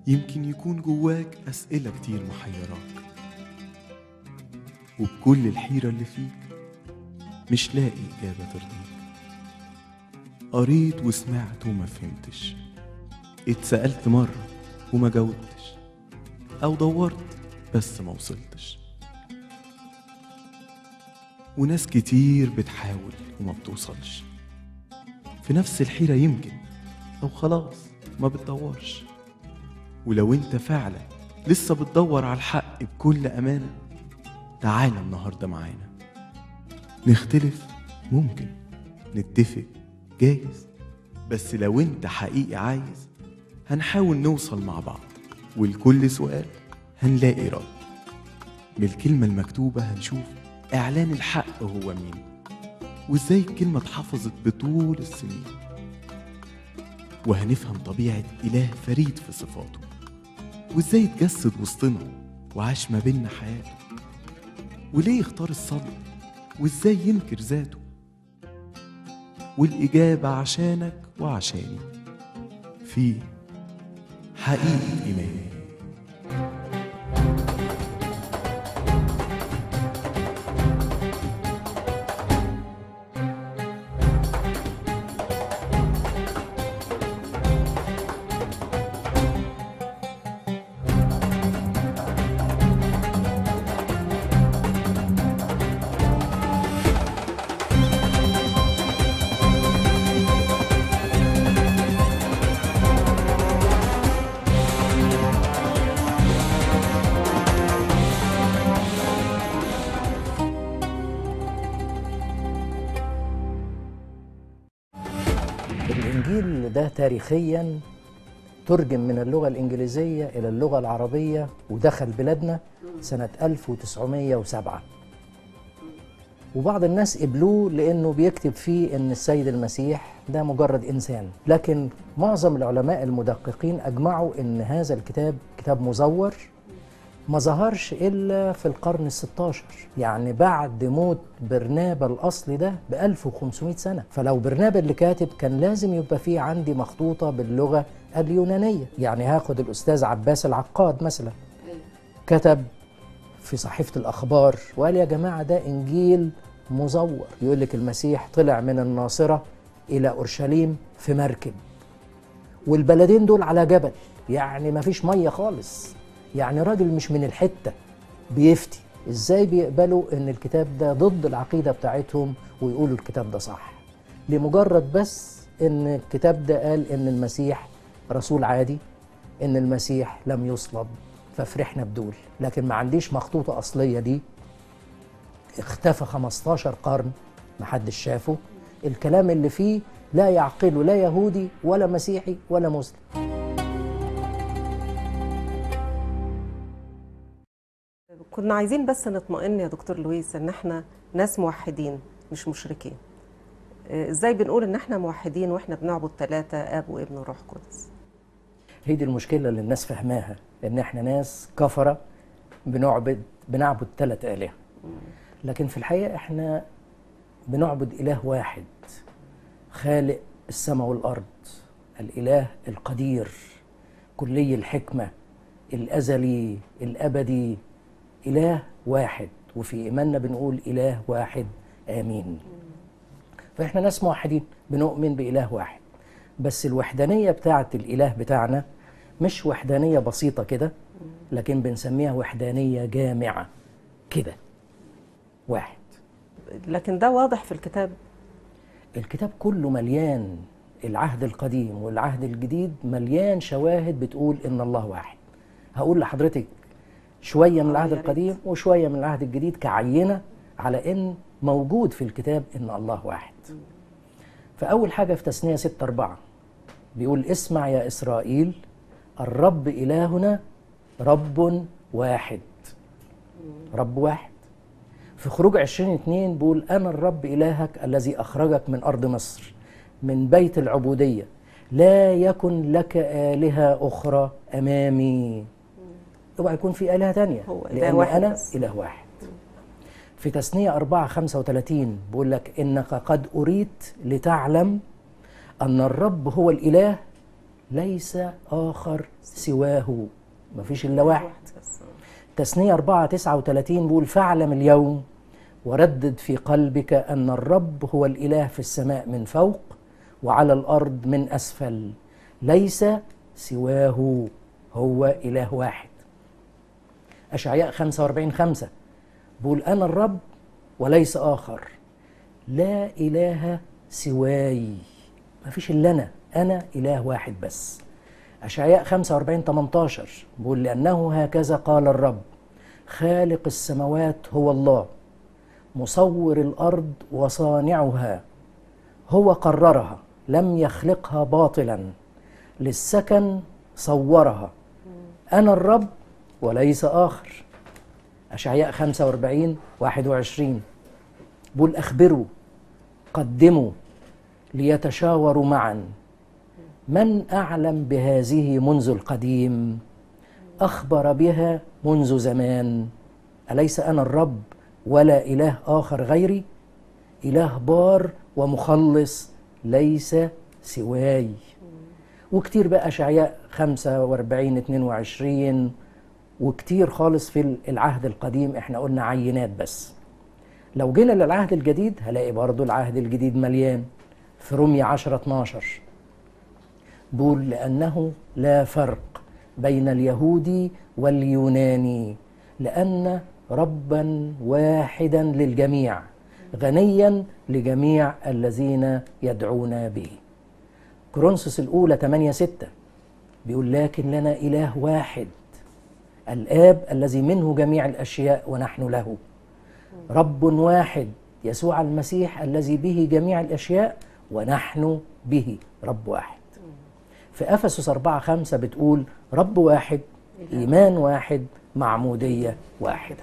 يمكن يكون جواك أسئلة كتير محيراك وبكل الحيرة اللي فيك مش لاقي إجابة ترضيك قريت وسمعت وما فهمتش اتسألت مرة وما جاوبتش أو دورت بس ما وصلتش وناس كتير بتحاول وما بتوصلش في نفس الحيرة يمكن أو خلاص ما بتدورش ولو انت فعلا لسه بتدور على الحق بكل أمانة تعالى النهاردة معانا نختلف ممكن نتفق جايز بس لو انت حقيقي عايز هنحاول نوصل مع بعض ولكل سؤال هنلاقي رد من الكلمة المكتوبة هنشوف إعلان الحق هو مين وإزاي الكلمة اتحفظت بطول السنين وهنفهم طبيعة إله فريد في صفاته وإزاي اتجسد وسطنا وعاش ما بينا حياته وليه اختار الصبر وإزاي ينكر ذاته والإجابة عشانك وعشاني في حقيقة إيماني الإنجيل ده تاريخيا ترجم من اللغة الإنجليزية إلى اللغة العربية ودخل بلادنا سنة 1907 وبعض الناس قبلوه لأنه بيكتب فيه أن السيد المسيح ده مجرد إنسان لكن معظم العلماء المدققين أجمعوا أن هذا الكتاب كتاب مزور ما ظهرش إلا في القرن الستاشر يعني بعد موت برنابا الأصلي ده ب 1500 سنة فلو برنابا اللي كاتب كان لازم يبقى فيه عندي مخطوطة باللغة اليونانية يعني هاخد الأستاذ عباس العقاد مثلا كتب في صحيفة الأخبار وقال يا جماعة ده إنجيل مزور يقول لك المسيح طلع من الناصرة إلى أورشليم في مركب والبلدين دول على جبل يعني ما فيش مية خالص يعني راجل مش من الحتة بيفتي ازاي بيقبلوا ان الكتاب ده ضد العقيدة بتاعتهم ويقولوا الكتاب ده صح لمجرد بس ان الكتاب ده قال ان المسيح رسول عادي ان المسيح لم يصلب ففرحنا بدول لكن ما عنديش مخطوطة أصلية دي اختفى 15 قرن محدش شافه الكلام اللي فيه لا يعقله لا يهودي ولا مسيحي ولا مسلم كنا عايزين بس نطمئن يا دكتور لويس ان احنا ناس موحدين مش مشركين آه، ازاي بنقول ان احنا موحدين واحنا بنعبد ثلاثة اب وابن وروح قدس هي دي المشكلة اللي الناس فاهماها إن إحنا ناس كفرة بنعبد بنعبد ثلاث آلهة لكن في الحقيقة إحنا بنعبد إله واحد خالق السماء والأرض الإله القدير كلي الحكمة الأزلي الأبدي إله واحد وفي إيماننا بنقول إله واحد آمين فإحنا ناس موحدين بنؤمن بإله واحد بس الوحدانية بتاعة الإله بتاعنا مش وحدانية بسيطة كده لكن بنسميها وحدانية جامعة كده واحد لكن ده واضح في الكتاب الكتاب كله مليان العهد القديم والعهد الجديد مليان شواهد بتقول إن الله واحد هقول لحضرتك شوية من آه، العهد يا ريت. القديم وشوية من العهد الجديد كعينة على إن موجود في الكتاب إن الله واحد فأول حاجة في تثنية ستة أربعة بيقول اسمع يا إسرائيل الرب إلهنا رب واحد رب واحد في خروج عشرين اتنين بيقول أنا الرب إلهك الذي أخرجك من أرض مصر من بيت العبودية لا يكن لك آلهة أخرى أمامي اوعى يكون في آلهة تانية هو إله لأن واحد أنا بس. إله واحد في تثنية أربعة خمسة وثلاثين بيقول لك إنك قد أريد لتعلم أن الرب هو الإله ليس آخر سواه مفيش إلا واحد بس تثنية 4 39 بيقول فاعلم اليوم وردد في قلبك أن الرب هو الإله في السماء من فوق وعلى الأرض من أسفل ليس سواه هو إله واحد أشعياء 45 5 بيقول أنا الرب وليس آخر لا إله سواي ما فيش إلا أنا أنا إله واحد بس أشعياء 45 18 بيقول لأنه هكذا قال الرب خالق السماوات هو الله مصور الأرض وصانعها هو قررها لم يخلقها باطلا للسكن صورها أنا الرب وليس آخر أشعياء 45 21 بقول أخبروا قدموا ليتشاوروا معا من أعلم بهذه منذ القديم أخبر بها منذ زمان أليس أنا الرب ولا إله آخر غيري إله بار ومخلص ليس سواي وكتير بقى أشعياء 45 22 وكتير خالص في العهد القديم احنا قلنا عينات بس لو جينا للعهد الجديد هلاقي برضو العهد الجديد مليان في رومية 10 12 بيقول لأنه لا فرق بين اليهودي واليوناني لأن ربا واحدا للجميع غنيا لجميع الذين يدعون به كورنثوس الأولى 8 6 بيقول لكن لنا إله واحد الآب الذي منه جميع الأشياء ونحن له رب واحد يسوع المسيح الذي به جميع الأشياء ونحن به رب واحد في أفسس 4 5 بتقول رب واحد إيمان واحد معمودية واحدة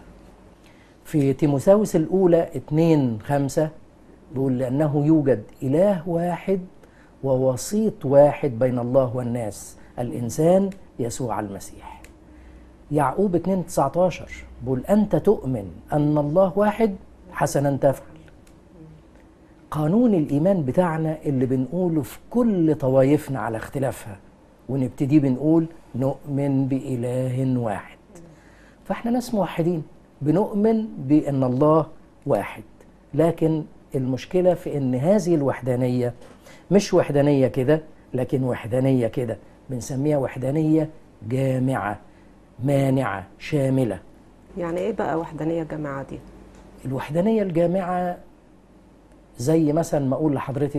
في تيموثاوس الأولى 2 5 بيقول لأنه يوجد إله واحد ووسيط واحد بين الله والناس الإنسان يسوع المسيح يعقوب 2 19 بيقول أنت تؤمن أن الله واحد حسنا تفعل قانون الإيمان بتاعنا اللي بنقوله في كل طوايفنا على اختلافها ونبتدي بنقول نؤمن بإله واحد فاحنا ناس موحدين بنؤمن بأن الله واحد لكن المشكلة في أن هذه الوحدانية مش وحدانية كده لكن وحدانية كده بنسميها وحدانية جامعة مانعة شاملة يعني ايه بقى وحدانيه جماعه دي الوحدانية الجامعة زي مثلا ما أقول لحضرتك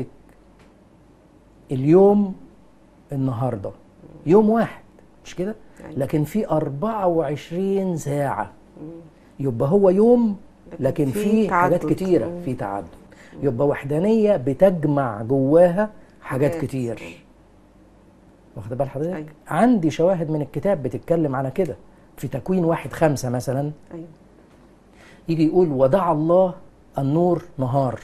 اليوم النهاردة يوم واحد مش كده أيوة. لكن في 24 ساعة يبقى هو يوم لكن لكن في في حاجات تعدد. كتيرة مم. في تعدد يبقى وحدانية بتجمع جواها حاجات حاجات. كتير واخد بال حضرتك أيوة. عندي شواهد من الكتاب بتتكلم على كده في تكوين واحد خمسة مثلا ايوه يجي يقول ودعا الله النور نهار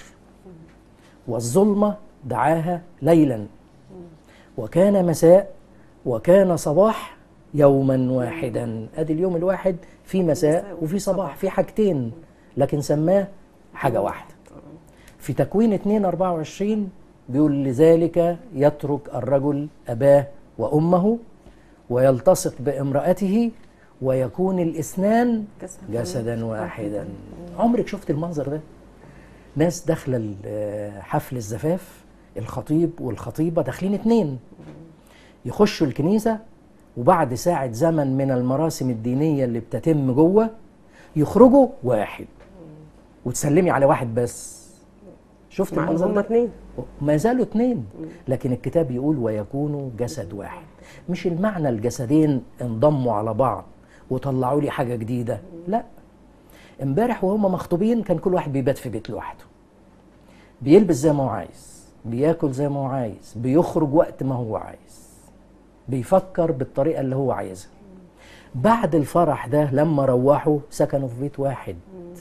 والظلمة دعاها ليلا وكان مساء وكان صباح يوما واحدا ادي اليوم الواحد في مساء مساء وفي وفي صباح صباح. في حاجتين لكن سماه حاجة واحدة في تكوين 2 24 بيقول لذلك يترك الرجل أباه وأمه ويلتصق بامرأته ويكون الاثنان جسدا جسدا واحدا عمرك شفت المنظر ده ناس داخله ال- حفل الزفاف الخطيب والخطيبه داخلين اتنين يخشوا الكنيسه وبعد ساعه زمن من المراسم الدينيه اللي بتتم جوه يخرجوا واحد وتسلمي على واحد بس شفت مع ان المنظر هم ده اتنين ما زالوا اتنين لكن الكتاب يقول ويكونوا جسد واحد مش المعنى الجسدين انضموا على بعض وطلعوا لي حاجة جديدة لا امبارح وهم مخطوبين كان كل واحد بيبات في بيت لوحده بيلبس زي ما هو عايز بياكل زي ما هو عايز بيخرج وقت ما هو عايز بيفكر بالطريقة اللي هو عايزها بعد الفرح ده لما روحوا سكنوا في بيت واحد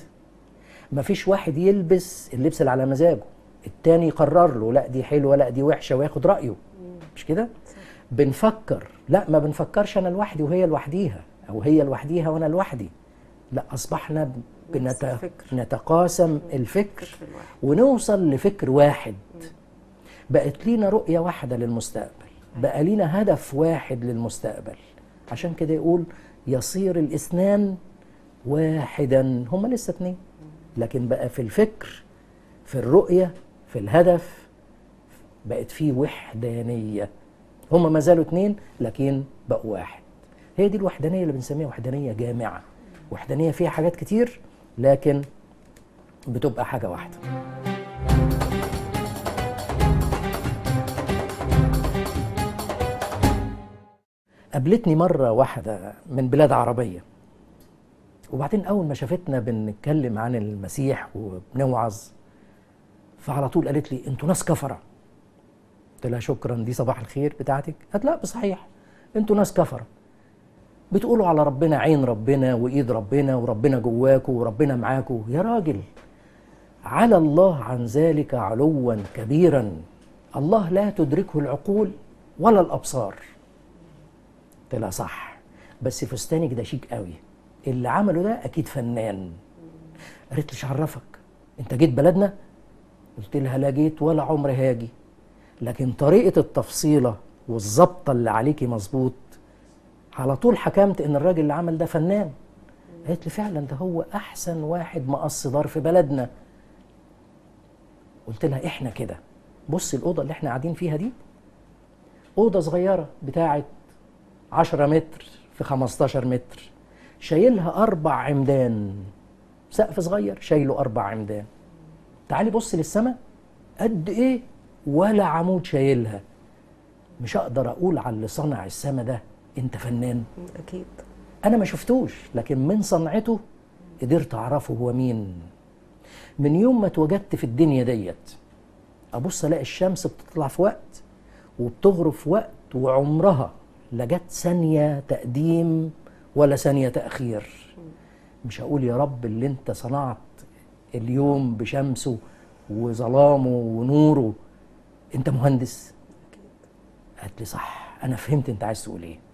مفيش واحد يلبس اللبس اللي على مزاجه التاني يقرر له لا دي حلوه لا دي وحشه وياخد رايه مش كده بنفكر لا ما بنفكرش انا لوحدي وهي لوحديها او هي لوحديها وانا لوحدي لا اصبحنا نفس بنت... الفكر. نتقاسم الفكر فكر الواحد ونوصل لفكر واحد بقت لينا رؤيه واحده للمستقبل بقى لينا هدف واحد للمستقبل عشان كده يقول يصير الاثنان واحدا هما لسه اتنين لكن بقى في الفكر في الرؤية في الهدف بقت في وحدانية هما ما زالوا اتنين لكن بقوا واحد هي دي الوحدانية اللي بنسميها وحدانية جامعة وحدانية فيها حاجات كتير لكن بتبقى حاجة واحدة قابلتني مرة واحدة من بلاد عربية وبعدين أول ما شافتنا بنتكلم عن المسيح وبنوعظ فعلى طول قالت لي انتوا ناس كفرة قلت لها شكرا دي صباح الخير بتاعتك قالت لا بصحيح انتوا ناس كفرة بتقولوا على ربنا عين ربنا وإيد ربنا وربنا جواكوا وربنا معاكوا يا راجل على الله عن ذلك علوا كبيرا الله لا تدركه العقول ولا الأبصار قلت لها صح بس فستانك ده شيك قوي اللي عمله ده اكيد فنان قالت لي "إيش عرفك انت جيت بلدنا قلت لها لا جيت ولا عمري هاجي لكن طريقه التفصيله والظبطه اللي عليكي مظبوط على طول حكمت ان الراجل اللي عمل ده فنان قالت لي فعلا ده هو احسن واحد مقص دار في بلدنا قلت لها احنا كده بص الاوضه اللي احنا قاعدين فيها دي اوضه صغيره بتاعه 10 متر في 15 متر شايلها أربع عمدان سقف صغير شايله أربع عمدان تعالي بص للسماء قد إيه ولا عمود شايلها مش هقدر أقول على اللي صنع السماء ده أنت فنان اكيد أنا ما شفتوش لكن من صنعته قدرت أعرفه هو مين من يوم ما اتوجدت في الدنيا ديت أبص ألاقي الشمس بتطلع في وقت وبتغرب في وقت وعمرها لا جت ثانية تقديم ولا ثانية تأخير مش هقول يا رب اللي انت صنعت اليوم بشمسه وظلامه ونوره انت مهندس قالت لي صح انا فهمت انت عايز تقول ايه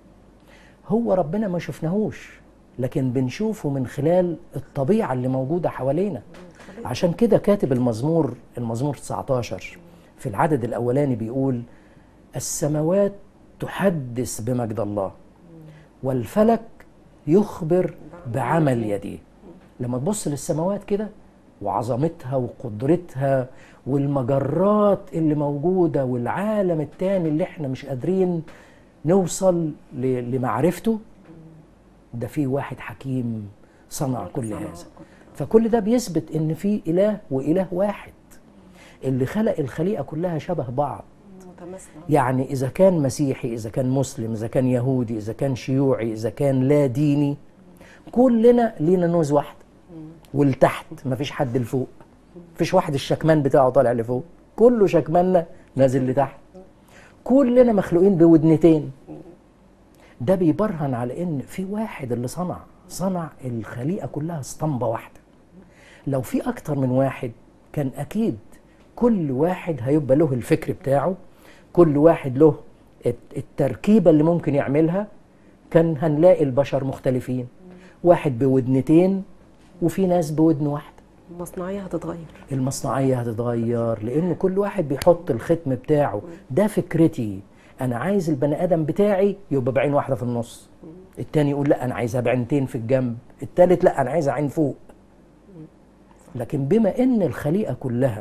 هو ربنا ما شفناهوش لكن بنشوفه من خلال الطبيعة اللي موجودة حوالينا عشان كده كاتب المزمور المزمور 19 في العدد الأولاني بيقول السماوات تحدث بمجد الله والفلك يخبر بعمل يديه لما تبص للسماوات كده وعظمتها وقدرتها والمجرات اللي موجودة والعالم التاني اللي احنا مش قادرين نوصل ل- لمعرفته ده في واحد حكيم صنع كل هذا فكل ده بيثبت ان في اله واله واحد اللي خلق الخليقة كلها شبه بعض متماثله يعني إذا كان مسيحي إذا كان مسلم إذا كان يهودي إذا كان شيوعي إذا كان لا ديني كلنا لينا نوز واحدة والتحت مفيش حد لفوق مفيش واحد الشكمان بتاعه طالع لفوق كله شكماننا نازل لتحت كلنا مخلوقين بودنتين ده بيبرهن على ان في واحد اللي صنع صنع الخليقه كلها اسطمبه واحده لو في اكتر من واحد كان اكيد كل واحد هيبقى له الفكر بتاعه كل واحد له الت- التركيبه اللي ممكن يعملها كان هنلاقي البشر مختلفين واحد بودنتين وفي ناس بودن واحده المصنعيه هتتغير المصنعية هتتغير لأن كل واحد بيحط الختم بتاعه ده فكرتي أنا عايز البني آدم بتاعي يبقى بعين واحدة في النص التاني يقول لا أنا عايزها بعينتين في الجنب التالت لا أنا عايزها عين فوق لكن بما إن الخليقة كلها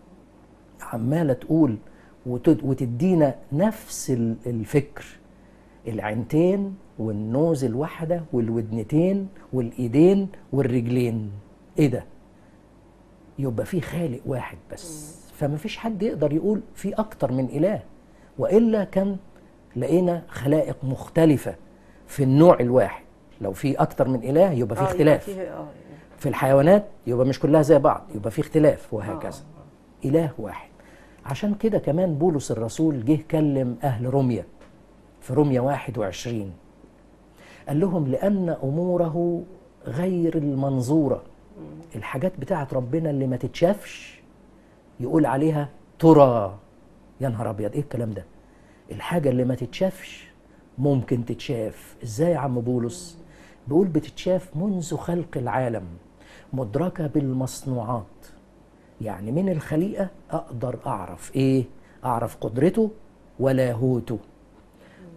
عمالة تقول وتد- وتدينا نفس ال- الفكر العينتين والنوز الواحدة والودنتين والإيدين والرجلين إيه ده؟ يبقى في خالق واحد بس فما فيش حد يقدر يقول في اكتر من اله والا كان لقينا خلائق مختلفه في النوع الواحد لو في اكتر من اله يبقى في آه، يبقى اختلاف فيه- اه في الحيوانات يبقى مش كلها زي بعض يبقى في اختلاف وهكذا اله واحد عشان كده كمان بولس الرسول جه كلم اهل روميا في روميا 21 قال لهم لان اموره غير المنظوره الحاجات بتاعت ربنا اللي ما تتشافش يقول عليها ترى يا نهار ابيض ايه الكلام ده الحاجه اللي ما تتشافش ممكن تتشاف ازاي يا عم بولس بيقول بتتشاف منذ خلق العالم مدركه بالمصنوعات يعني من الخليقه اقدر اعرف ايه اعرف قدرته ولاهوته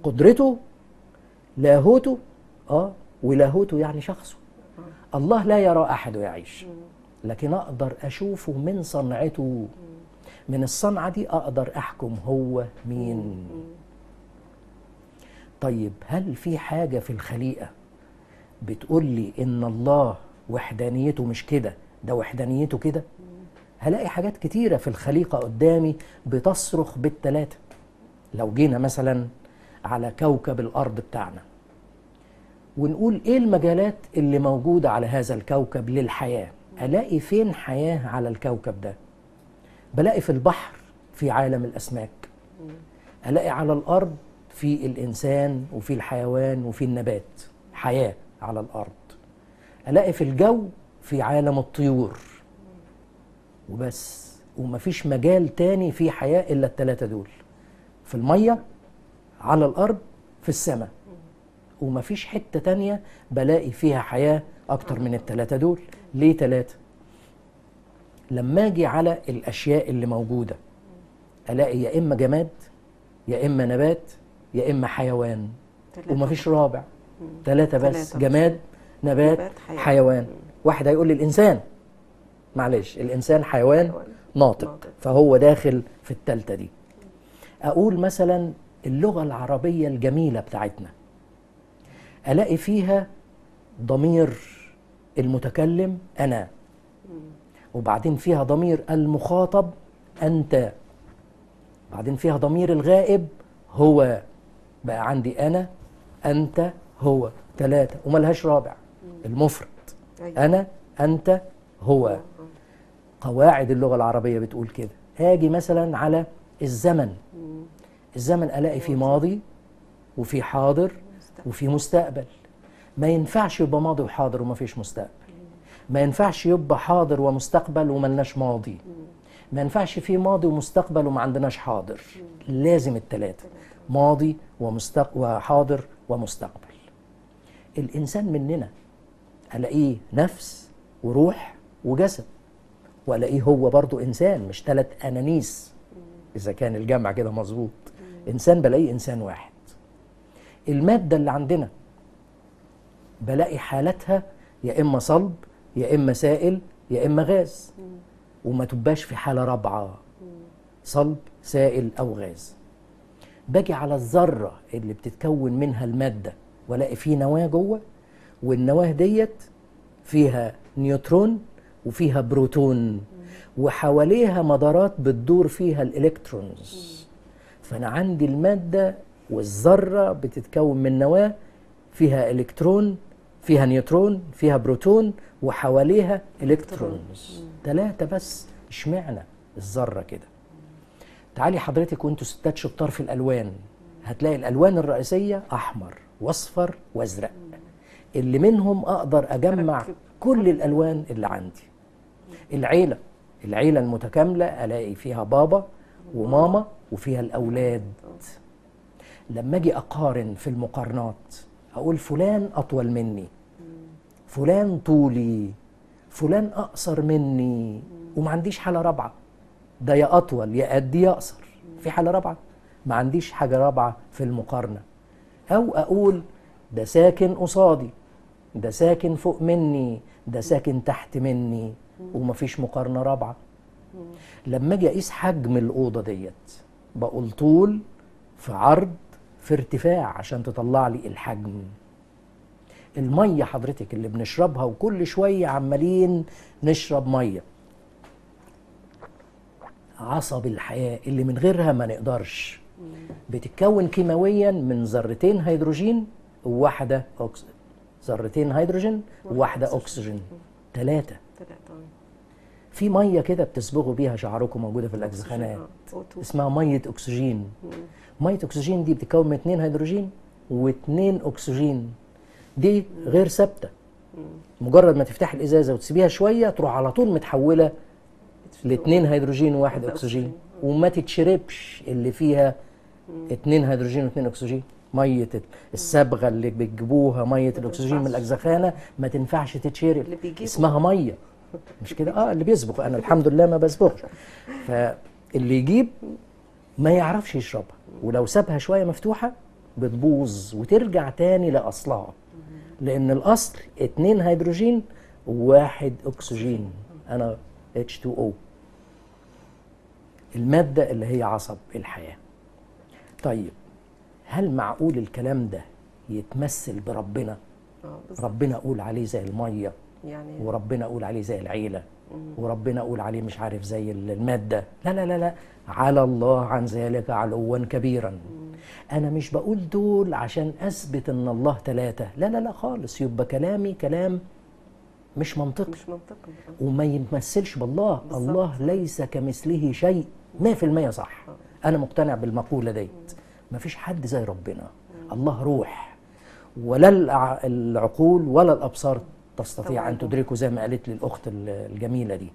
قدرته لاهوته اه ولاهوته يعني شخصه الله لا يرى احد يعيش لكن اقدر اشوفه من صنعته من الصنعه دي اقدر احكم هو مين طيب هل في حاجه في الخليقه بتقول لي ان الله وحدانيته مش كده ده وحدانيته كده هلاقي حاجات كتيرة في الخليقة قدامي بتصرخ بالتلاتة لو جينا مثلا على كوكب الأرض بتاعنا ونقول إيه المجالات اللي موجودة على هذا الكوكب للحياة ألاقي فين حياة على الكوكب ده بلاقي في البحر في عالم الأسماك ألاقي على الأرض في الإنسان وفي الحيوان وفي النبات حياة على الأرض ألاقي في الجو في عالم الطيور وبس ومفيش مجال تاني فيه حياة إلا التلاتة دول في المية على الأرض في السماء ومفيش حتة تانية بلاقي فيها حياة أكتر من التلاتة دول ليه تلاتة؟ لما أجي على الأشياء اللي موجودة ألاقي يا إما جماد يا إما نبات يا إما حيوان تلاتة. ومفيش رابع تلاتة بس تلاتة. جماد نبات نبات، حيوان. حيوان واحد هيقول لي الإنسان معلش الإنسان حيوان حيوان. ناطق ناطق. فهو داخل في التالتة دي أقول مثلا اللغة العربية الجميلة بتاعتنا ألاقي فيها ضمير المتكلم أنا وبعدين فيها ضمير المخاطب أنت بعدين فيها ضمير الغائب هو بقى عندي أنا أنت هو ثلاثة وملهاش رابع المفرد أيوة. أنا أنت هو قواعد اللغة العربية بتقول كده هاجي مثلا على الزمن الزمن ألاقي فيه ماضي وفي حاضر وفي مستقبل ما ينفعش يبقى ماضي وحاضر وما فيش مستقبل ما ينفعش يبقى حاضر ومستقبل وملناش ماضي ما ينفعش في ماضي ومستقبل وما عندناش حاضر لازم التلاتة ماضي ومستق... وحاضر ومستقبل الإنسان مننا ألاقيه نفس وروح وجسد والاقيه هو برضو انسان مش ثلاث انانيس اذا كان الجمع كده مظبوط انسان بلاقيه انسان واحد الماده اللي عندنا بلاقي حالتها يا اما صلب يا اما سائل يا اما غاز وما تبقاش في حاله رابعه صلب سائل او غاز باجي على الذره اللي بتتكون منها الماده والاقي فيه نواه جوه والنواه ديت فيها نيوترون وفيها بروتون وحواليها مدارات بتدور فيها الالكترونز فانا عندي الماده والذره بتتكون من نواه فيها الكترون فيها نيوترون فيها بروتون وحواليها الكترونز ثلاثه بس اشمعنى الذره كده تعالي حضرتك وانتوا ستات شطار في الالوان هتلاقي الالوان الرئيسيه احمر واصفر وازرق اللي منهم اقدر اجمع أركب. كل الالوان اللي عندي العيله العيله المتكامله الاقي فيها بابا وماما وفيها الاولاد لما اجي اقارن في المقارنات اقول فلان اطول مني فلان طولي فلان اقصر مني وما عنديش حاله رابعه ده يا اطول يا قد يا اقصر في حاله رابعه ما عنديش حاجه رابعه في المقارنه او اقول ده ساكن قصادي ده ساكن فوق مني ده ساكن تحت مني ومفيش مقارنه رابعه لما اجي اقيس حجم الاوضه ديت بقول طول في عرض في ارتفاع عشان تطلع لي الحجم الميه حضرتك اللي بنشربها وكل شويه عمالين نشرب ميه عصب الحياه اللي من غيرها ما نقدرش بتتكون كيماويا من ذرتين هيدروجين وواحده أكس... ذرتين هيدروجين وواحده اكسجين ثلاثه ثلاثة في ميه كده بتصبغوا بيها شعركم موجوده في الاجزخانات أوتو. اسمها ميه اكسجين ميه اكسجين دي بتتكون من اتنين هيدروجين واتنين اكسجين دي غير ثابته مجرد ما تفتح الازازه وتسيبيها شويه تروح على طول متحوله لاتنين هيدروجين وواحد واحد اكسجين أكسجين. وما تتشربش اللي فيها اتنين هيدروجين واتنين اكسجين ميه الصبغه اللي بتجيبوها ميه الاكسجين من الاجزخانه ما تنفعش تتشرب اللي بيجيبوا. اسمها ميه مش كده اه اللي بيسبغ انا الحمد لله ما بسبغش فاللي يجيب ما يعرفش يشربها ولو سابها شويه مفتوحه بتبوظ وترجع تاني لاصلها لان الاصل اتنين هيدروجين وواحد اكسجين انا H2O الماده اللي هي عصب الحياه طيب هل معقول الكلام ده يتمثل بربنا اه بالظبط ربنا اقول عليه زي الميه يعني وربنا اقول عليه زي العيله وربنا اقول عليه مش عارف زي الماده لا لا لا لا على الله عن ذلك علوا كبيرا انا مش بقول دول عشان اثبت ان الله ثلاثه لا لا لا خالص يبقى كلامي كلام مش منطقي مش منطقي آه. وما يتمثلش بالله بالظبط. الله ليس كمثله شيء 100% صح انا مقتنع بالمقوله ديت مفيش حد زي ربنا الله روح ولا الع- العقول ولا الابصار تستطيع ان طبعاً. تدركه زي ما قالت لي الاخت ال- الجميله دي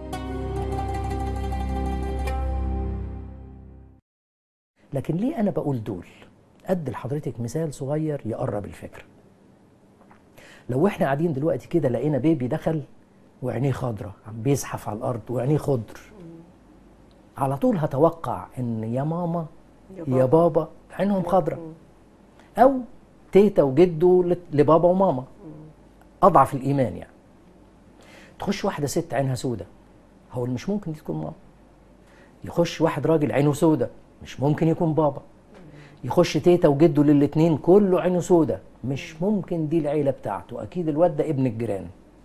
لكن ليه انا بقول دول ادي لحضرتك مثال صغير يقرب الفكره لو احنا قاعدين دلوقتي كده لقينا بيبي دخل وعينيه خضرة عم بيزحف على الارض وعينيه خضر على طول هتوقع ان يا ماما يا بابا عينهم خضرة او تيتا وجده لت- لبابا وماما اضعف الايمان يعني تخش واحده ست عينها سودة هو اللي مش ممكن دي تكون ماما يخش واحد راجل عينه سودة مش ممكن يكون بابا يخش تيتا وجده للاتنين كله عينه سودة مش ممكن دي العيلة بتاعته أكيد الواد ده ابن الجيران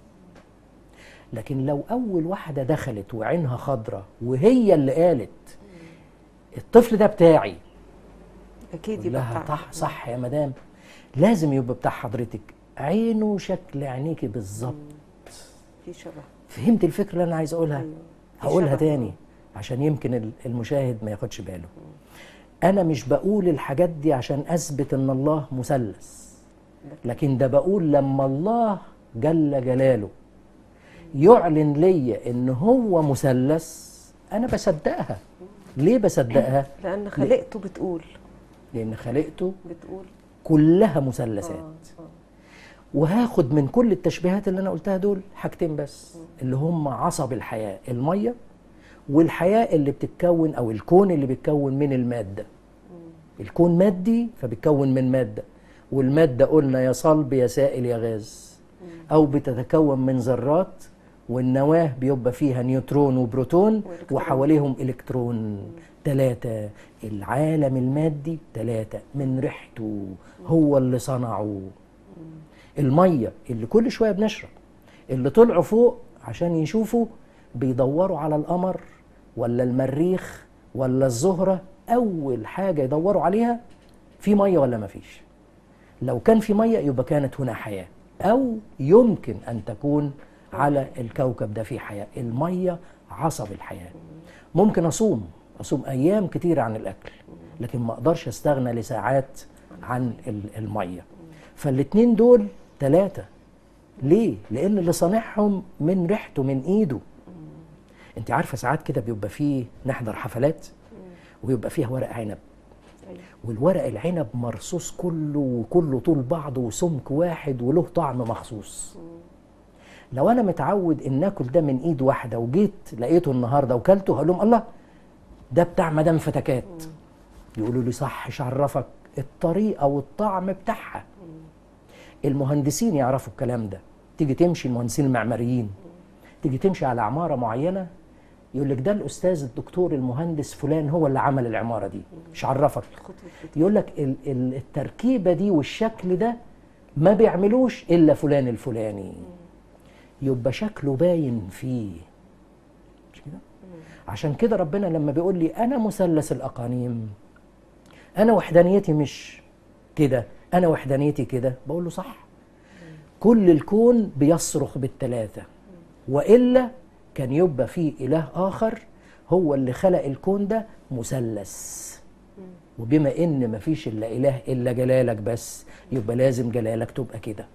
لكن لو أول واحدة دخلت وعينها خضرة وهي اللي قالت الطفل ده بتاعي اكيد قول يبقى لها بتاعنا. صح صح يا مدام لازم يبقى بتاع حضرتك عينه شكل عينيكي بالظبط في شبه فهمت الفكرة اللي أنا عايز أقولها أيوة. في هقولها شبه. تاني عشان يمكن ال- المشاهد ما ياخدش باله انا مش بقول الحاجات دي عشان اثبت ان الله مثلث لكن ده بقول لما الله جل جلاله يعلن لي ان هو مثلث انا بصدقها ليه بصدقها لان خلقته بتقول لان خلقته بتقول كلها مثلثات آه، آه. وهاخد من كل التشبيهات اللي انا قلتها دول حاجتين بس اللي هم عصب الحياه الميه والحياه اللي بتتكون او الكون اللي بيتكون من الماده الكون مادي فبيتكون من ماده والماده قلنا يا صلب يا سائل يا غاز او بتتكون من ذرات والنواه بيبقى فيها نيوترون وبروتون وإلكترون. وحواليهم الكترون ثلاثة العالم المادي ثلاثة من ريحته هو اللي صنعه المية اللي كل شوية بنشرب اللي طلعوا فوق عشان يشوفوا بيدوروا على القمر ولا المريخ ولا الزهرة أول حاجة يدوروا عليها في مية ولا مفيش لو كان في مية يبقى كانت هنا حياة أو يمكن أن تكون على الكوكب ده في حياة المية عصب الحياة ممكن أصوم أصوم أيام كتير عن الأكل لكن ما أقدرش أستغنى لساعات عن ال- المية فالاتنين دول ثلاثة ليه؟ لأن اللي صانعهم من ريحته من إيده أنت عارفة ساعات كده بيبقى فيه نحضر حفلات ويبقى فيها ورق عنب أيوة. والورق العنب مرصوص كله وكله طول بعضه وسمك واحد وله طعم مخصوص لو انا متعود ان اكل ده من ايد واحده وجيت لقيته النهارده وكلته هقول لهم الله ده بتاع مدام فتكات يقولوا لي صح إيش عرفك الطريقه والطعم بتاعها المهندسين يعرفوا الكلام ده تيجي تمشي المهندسين المعماريين تيجي تمشي على عماره معينه يقول لك ده الاستاذ الدكتور المهندس فلان هو اللي عمل العماره دي مش عرفك الخطوط بتقول يقول لك ال- ال- التركيبه دي والشكل ده ما بيعملوش الا فلان الفلاني يبقى شكله باين فيه مش كده عشان كده ربنا لما بيقول لي انا مثلث الاقانيم انا وحدانيتي مش كده انا وحدانيتي كده بقول له صح كل الكون بيصرخ بالثلاثه والا كان يبقى في اله اخر هو اللي خلق الكون ده مثلث وبما ان مفيش الا اله الا جلالك بس يبقى لازم جلالك تبقى كده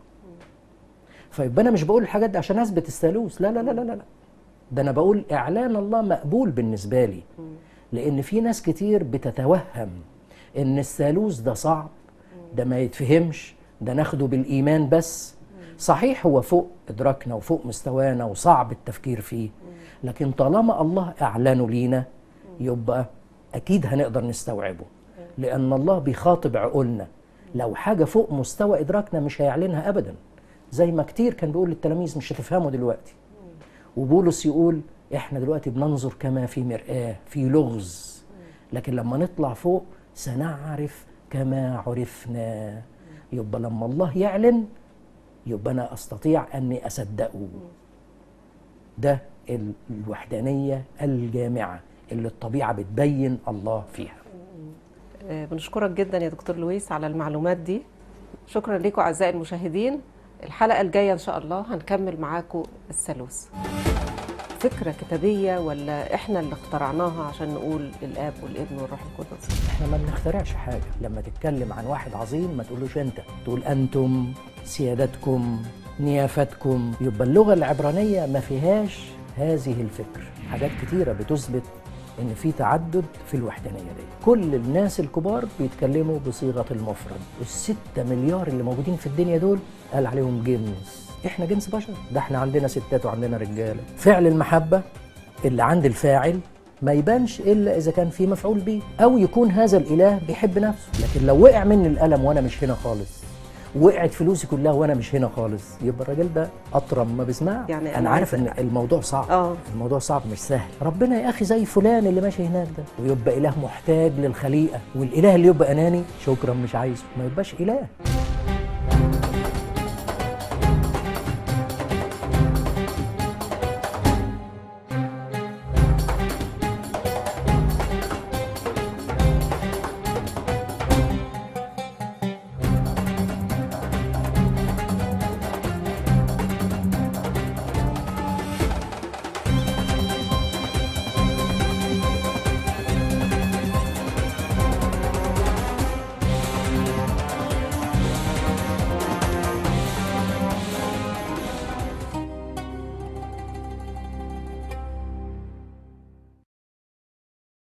فيبقى انا مش بقول الحاجات دي عشان اثبت الثالوث لا لا لا لا لا ده انا بقول اعلان الله مقبول بالنسبه لي لان في ناس كتير بتتوهم ان الثالوث ده صعب ده ما يتفهمش ده ناخده بالايمان بس صحيح هو فوق ادراكنا وفوق مستوانا وصعب التفكير فيه لكن طالما الله اعلنه لينا يبقى اكيد هنقدر نستوعبه لان الله بيخاطب عقولنا لو حاجه فوق مستوى ادراكنا مش هيعلنها ابدا زي ما كتير كان بيقول للتلاميذ مش هتفهموا دلوقتي وبولس يقول احنا دلوقتي بننظر كما في مرآة في لغز لكن لما نطلع فوق سنعرف كما عرفنا يبقى لما الله يعلن يبقى انا استطيع اني اصدقه ده ال- الوحدانيه الجامعه اللي الطبيعه بتبين الله فيها آه، بنشكرك جدا يا دكتور لويس على المعلومات دي شكرا لكم اعزائي المشاهدين الحلقه الجايه ان شاء الله هنكمل معاكم الثالوث فكره كتابيه ولا احنا اللي اخترعناها عشان نقول الاب والابن والروح القدس احنا ما بنخترعش حاجه لما تتكلم عن واحد عظيم ما تقولوش انت تقول انتم سيادتكم نيافتكم يبقى اللغه العبرانيه ما فيهاش هذه الفكر حاجات كتيره بتثبت ان في تعدد في الوحدانيه دي كل الناس الكبار بيتكلموا بصيغه المفرد الستة مليار اللي موجودين في الدنيا دول قال عليهم جنس احنا جنس بشر ده احنا عندنا ستات وعندنا رجاله فعل المحبه اللي عند الفاعل ما يبانش الا اذا كان في مفعول به او يكون هذا الاله بيحب نفسه لكن لو وقع مني القلم وانا مش هنا خالص وقعت فلوسي كلها وانا مش هنا خالص يبقى الراجل ده اطرم ما بيسمعش يعني انا أنا عارف عايزة- ان الموضوع صعب آه. الموضوع صعب مش سهل ربنا يا اخي زي فلان اللي ماشي هناك ده ويبقى اله محتاج للخليقه والاله اللي يبقى اناني شكرا مش عايزه ما يبقاش اله